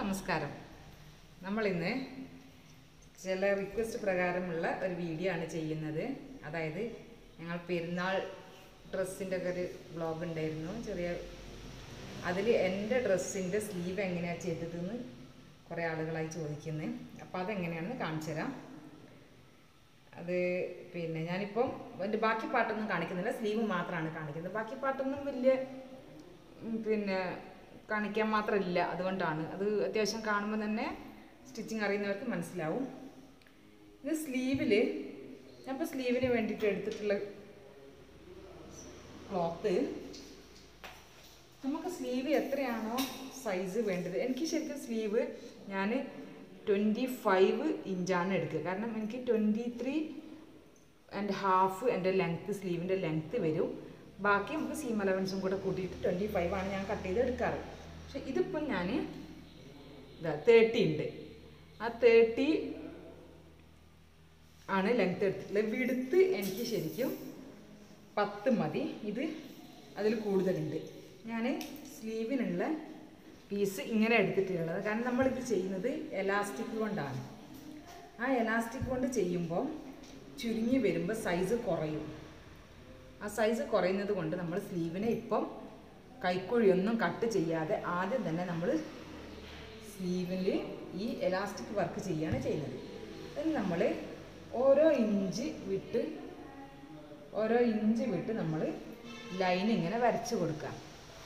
നമസ്കാരം നമ്മളിന്ന് ചില റിക്വസ്റ്റ് പ്രകാരമുള്ള ഒരു വീഡിയോ ആണ് ചെയ്യുന്നത് അതായത് ഞങ്ങൾ പെരുന്നാൾ ഡ്രസ്സിൻ്റെ ഒക്കെ ഒരു വ്ളോഗ് ഉണ്ടായിരുന്നു ചെറിയ അതിൽ എൻ്റെ ഡ്രസ്സിൻ്റെ സ്ലീവ് എങ്ങനെയാണ് ചെയ്തതെന്ന് കുറേ ആളുകളായി ചോദിക്കുന്നത് അപ്പോൾ അതെങ്ങനെയാണെന്ന് കാണിച്ചു തരാം അത് പിന്നെ ഞാനിപ്പം എൻ്റെ ബാക്കി പാട്ടൊന്നും കാണിക്കുന്നില്ല സ്ലീവ് മാത്രമാണ് കാണിക്കുന്നത് ബാക്കി പാട്ടൊന്നും വലിയ ഉം, പിന്നെ കാണിക്കാൻ മാത്രമില്ല അതുകൊണ്ടാണ് അത് അത്യാവശ്യം കാണുമ്പോൾ തന്നെ സ്റ്റിച്ചിങ് അറിയുന്നവർക്ക് മനസ്സിലാവും ഇത് സ്ലീവിൽ ഞാനിപ്പോൾ സ്ലീവിന് വേണ്ടിയിട്ട് എടുത്തിട്ടുള്ള ക്ലോത്ത് നമുക്ക് സ്ലീവ് എത്രയാണോ സൈസ് വേണ്ടത് എനിക്ക് ശരിക്കും സ്ലീവ് ഞാൻ ട്വൻറ്റി ഫൈവ് ഇഞ്ചാണ് എടുക്കുക കാരണം എനിക്ക് ട്വൻറ്റി ത്രീ ആൻഡ് ഹാഫ് എൻ്റെ ലെങ്ത്ത് സ്ലീവിൻ്റെ ലെങ്ത്ത് വരും ബാക്കി നമുക്ക് സീം അലവൻസും കൂടെ കൂട്ടിയിട്ട് ട്വൻറ്റി ഫൈവ് ആണ് ഞാൻ കട്ട് ചെയ്ത് എടുക്കാറ് പക്ഷെ ഇതിപ്പം ഞാൻ ഇതാ തേർട്ടി ഉണ്ട് ആ തേർട്ടി ആണ് ലെങ്ത്ത് എടുത്തിട്ടുള്ളത് വിടുത്ത് എനിക്ക് ശരിക്കും പത്ത് മതി ഇത് അതിൽ കൂടുതലുണ്ട് ഞാൻ സ്ലീവിനുള്ള പീസ് ഇങ്ങനെ എടുത്തിട്ടുള്ളത് കാരണം നമ്മളിത് ചെയ്യുന്നത് എലാസ്റ്റിക് കൊണ്ടാണ് ആ എലാസ്റ്റിക് കൊണ്ട് ചെയ്യുമ്പോൾ ചുരുങ്ങി വരുമ്പോൾ സൈസ് കുറയും ആ സൈസ് കുറയുന്നത് കൊണ്ട് നമ്മൾ സ്ലീവിനെ ഇപ്പം കൈക്കുഴിയൊന്നും കട്ട് ചെയ്യാതെ ആദ്യം തന്നെ നമ്മൾ സ്ലീവിൽ ഈ എലാസ്റ്റിക് വർക്ക് ചെയ്യുകയാണ് ചെയ്യുന്നത് അതിന് നമ്മൾ ഓരോ ഇഞ്ച് വിട്ട് ഓരോ ഇഞ്ച് വിട്ട് നമ്മൾ ലൈൻ ഇങ്ങനെ വരച്ച് കൊടുക്കാം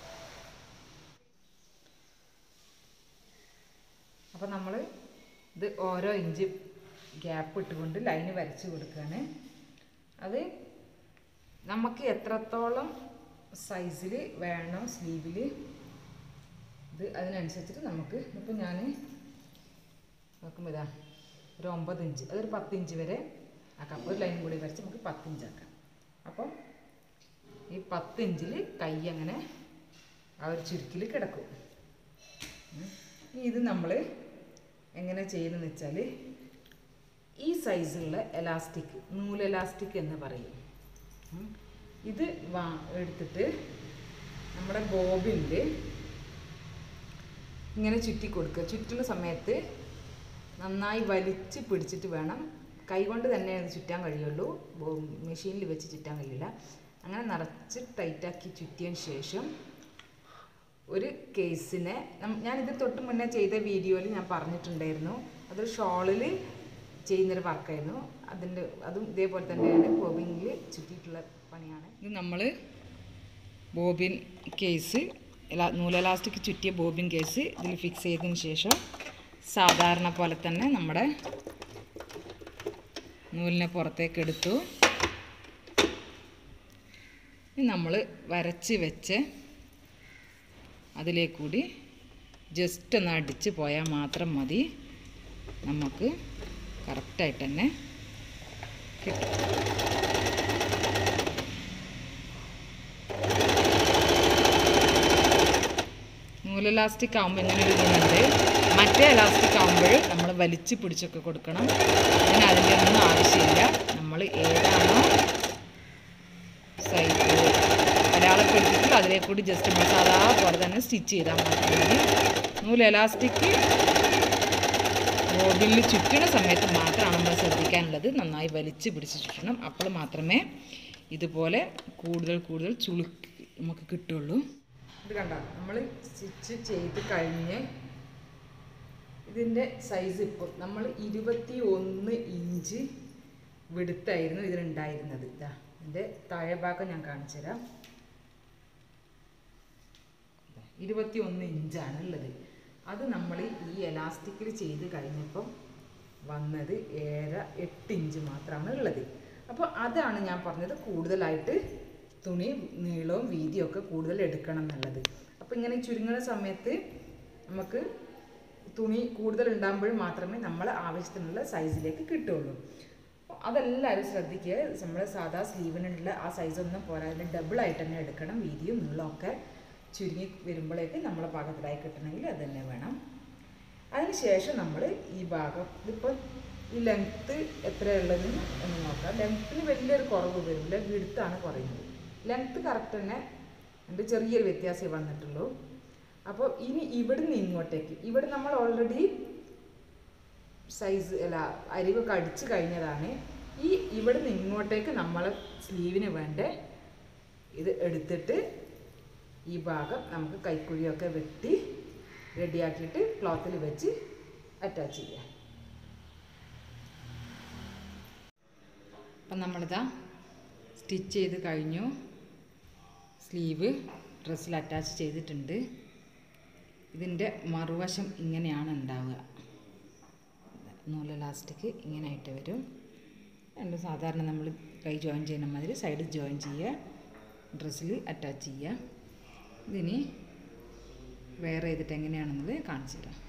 അപ്പോൾ നമ്മൾ ഇത് ഓരോ ഇഞ്ച് ഗ്യാപ്പ് ഇട്ടുകൊണ്ട് ലൈന് വരച്ച് കൊടുക്കുകയാണ് അത് നമുക്ക് എത്രത്തോളം സൈസിൽ വേണം സ്ലീവിൽ ഇത് അതിനനുസരിച്ചിട്ട് നമുക്ക് ഇപ്പം ഞാൻ നോക്കുമ്പോൾ ഇതാ ഒരു ഒമ്പത് ഇഞ്ച് അതൊരു പത്ത് ഇഞ്ച് വരെ ആക്കാം ഒരു ലൈൻ കൂടി വരച്ച് നമുക്ക് പത്ത് ഇഞ്ച് ആക്കാം അപ്പം ഈ പത്ത് ഇഞ്ചിൽ കൈ അങ്ങനെ ആ ഒരു ചുരുക്കിൽ കിടക്കും ഉം. ഇനി ഇത് നമ്മൾ എങ്ങനെ ചെയ്യുന്നതെന്ന് വെച്ചാൽ ഈ സൈസുള്ള എലാസ്റ്റിക് നൂല് എലാസ്റ്റിക് എന്ന് പറയും ഉം. ഇത് വാ എടുത്തിട്ട് നമ്മുടെ ബോബിനിൽ ഇങ്ങനെ ചുറ്റി കൊടുക്കുക ചുറ്റുന്ന സമയത്ത് നന്നായി വലിച്ച് പിടിച്ചിട്ട് വേണം കൈകൊണ്ട് തന്നെ അത് ചുറ്റാൻ കഴിയുള്ളൂ മെഷീനിൽ വെച്ച് ചുറ്റാൻ കഴിയില്ല അങ്ങനെ നിറച്ച് ടൈറ്റാക്കി ചുറ്റിയതിന് ശേഷം ഒരു കേസിനെ നം- ഞാനിത് തൊട്ട് മുന്നേ ചെയ്ത വീഡിയോയിൽ ഞാൻ പറഞ്ഞിട്ടുണ്ടായിരുന്നു അതൊരു ഷോളിൽ ചെയ്യുന്നൊരു വർക്കായിരുന്നു അതിൻ്റെ അതും ഇതേപോലെ തന്നെയാണ് ബോബിനിൽ ചുറ്റിയിട്ടുള്ള പണിയാണ് ഇത് നമ്മൾ ബോബിൻ കേസ് എലാ- നൂലെലാസ്റ്റിക് ചുറ്റിയ ബോബിൻ കേസ് ഇതിൽ ഫിക്സ് ചെയ്തതിന് ശേഷം സാധാരണ പോലെ തന്നെ നമ്മുടെ നൂലിനെ പുറത്തേക്ക് എടുത്തു നമ്മൾ വരച്ച് വെച്ച് അതിലേക്കൂടി ജസ്റ്റ് ഒന്ന് അടിച്ച് പോയാൽ മാത്രം മതി നമുക്ക് കറക്റ്റായിട്ട് തന്നെ കിട്ടും നൂല് ഇലാസ്റ്റിക് ആകുമ്പോൾ ഇങ്ങനെ ഒരു ഗുണമുണ്ട് മറ്റേ ഇലാസ്റ്റിക് ആകുമ്പോൾ നമ്മൾ വലിച്ച് പിടിച്ചൊക്കെ കൊടുക്കണം ഇതിന് അതിൻ്റെ ഒന്നും ആവശ്യമില്ല നമ്മൾ ഏതാണോ സൈസ് അടയാളപ്പെടുത്തിയിട്ട് അതിലെ കൂടി ജസ്റ്റ് നമ്മൾ സാധാ പോലെ തന്നെ സ്റ്റിച്ച് ചെയ്താൽ മാത്രം മതി നൂല് എലാസ്റ്റിക് ബോബിനിൽ ചുറ്റണ സമയത്ത് മാത്രമാണ് നമ്മൾ ശ്രദ്ധിക്കാനുള്ളത് നന്നായി വലിച്ച് പിടിച്ച് ചുറ്റണം അപ്പോൾ മാത്രമേ ഇതുപോലെ കൂടുതൽ കൂടുതൽ ചുളുക്ക് നമുക്ക് കിട്ടുള്ളൂ ഇത് കണ്ട നമ്മൾ സ്റ്റിച്ച് ചെയ്ത് കഴിഞ്ഞ് ഇതിൻ്റെ സൈസ് ഇപ്പോൾ നമ്മൾ ഇരുപത്തി ഒന്ന് ഇഞ്ച് വെടുത്തായിരുന്നു ഇതിലുണ്ടായിരുന്നത് ഇതാ ഇതിൻ്റെ താഴെ ഭാഗം ഞാൻ കാണിച്ചു തരാം ഇരുപത്തി ഒന്ന് ഇഞ്ചാണ് ഉള്ളത് അത് നമ്മൾ ഈ എലാസ്റ്റിക്കിൽ ചെയ്ത് കഴിഞ്ഞപ്പം വന്നത് ഏഴര എട്ട് ഇഞ്ച് മാത്രമാണ് ഉള്ളത് അപ്പോൾ അതാണ് ഞാൻ പറഞ്ഞത് കൂടുതലായിട്ട് തുണി നീളവും വീതിയും ഒക്കെ കൂടുതൽ എടുക്കണം എന്നുള്ളത് അപ്പോൾ ഇങ്ങനെ ചുരുങ്ങുന്ന സമയത്ത് നമുക്ക് തുണി കൂടുതൽ ഉണ്ടാകുമ്പോൾ മാത്രമേ നമ്മൾ ആവശ്യത്തിനുള്ള സൈസിലേക്ക് കിട്ടുള്ളൂ അപ്പോൾ അതെല്ലാവരും ശ്രദ്ധിക്കുക നമ്മൾ സാധാ സ്ലീവിനുള്ള ആ സൈസൊന്നും പോരാ അതിന് ഡബിൾ ആയിട്ട് തന്നെ എടുക്കണം വീതിയും നീളമൊക്കെ ചുരുങ്ങി വരുമ്പോഴേക്ക് നമ്മളെ പാകത്തിലായി കിട്ടണമെങ്കിൽ അത് തന്നെ വേണം അതിനുശേഷം നമ്മൾ ഈ ഭാഗം ഇതിപ്പോൾ ഈ ലെങ്ത്ത് എത്രയുള്ളത് എന്ന് നോക്കാം ലെങ്ത്തിന് വലിയൊരു കുറവ് വരില്ല വിടുത്താണ് കുറയുന്നത് ലെങ്ത്ത് കറക്റ്റ് തന്നെ ഉണ്ട് ചെറിയൊരു വ്യത്യാസമേ വന്നിട്ടുള്ളൂ അപ്പോൾ ഇനി ഇവിടുന്ന് ഇങ്ങോട്ടേക്ക് ഇവിടെ നമ്മൾ ഓൾറെഡി സൈസ് അല്ല അരിവൊക്കെ അടിച്ച് കഴിഞ്ഞതാണ് ഈ ഇവിടുന്ന് ഇങ്ങോട്ടേക്ക് നമ്മൾ സ്ലീവിന് വേണ്ട ഇത് എടുത്തിട്ട് ഈ ഭാഗം നമുക്ക് കൈക്കുഴിയൊക്കെ വെട്ടി റെഡിയാക്കിയിട്ട് ക്ലോത്തിൽ വെച്ച് അറ്റാച്ച് ചെയ്യാം അപ്പം നമ്മളിതാ സ്റ്റിച്ച് ചെയ്ത് കഴിഞ്ഞു സ്ലീവ് ഡ്രസ്സിൽ അറ്റാച്ച് ചെയ്തിട്ടുണ്ട് ഇതിൻ്റെ മറുവശം ഇങ്ങനെയാണ് ഉണ്ടാവുക നൂല് ലാസ്റ്റിക്ക് ഇങ്ങനെ ആയിട്ട് വരും രണ്ട് സാധാരണ നമ്മൾ കൈ ജോയിൻ ചെയ്യുന്ന മാതിരി സൈഡ് ജോയിൻ ചെയ്യുക ഡ്രസ്സിൽ അറ്റാച്ച് ചെയ്യുക ഇതിനി വേറെ ചെയ്തിട്ട് എങ്ങനെയാണെന്നുള്ളത് കാണിച്ചു തരാം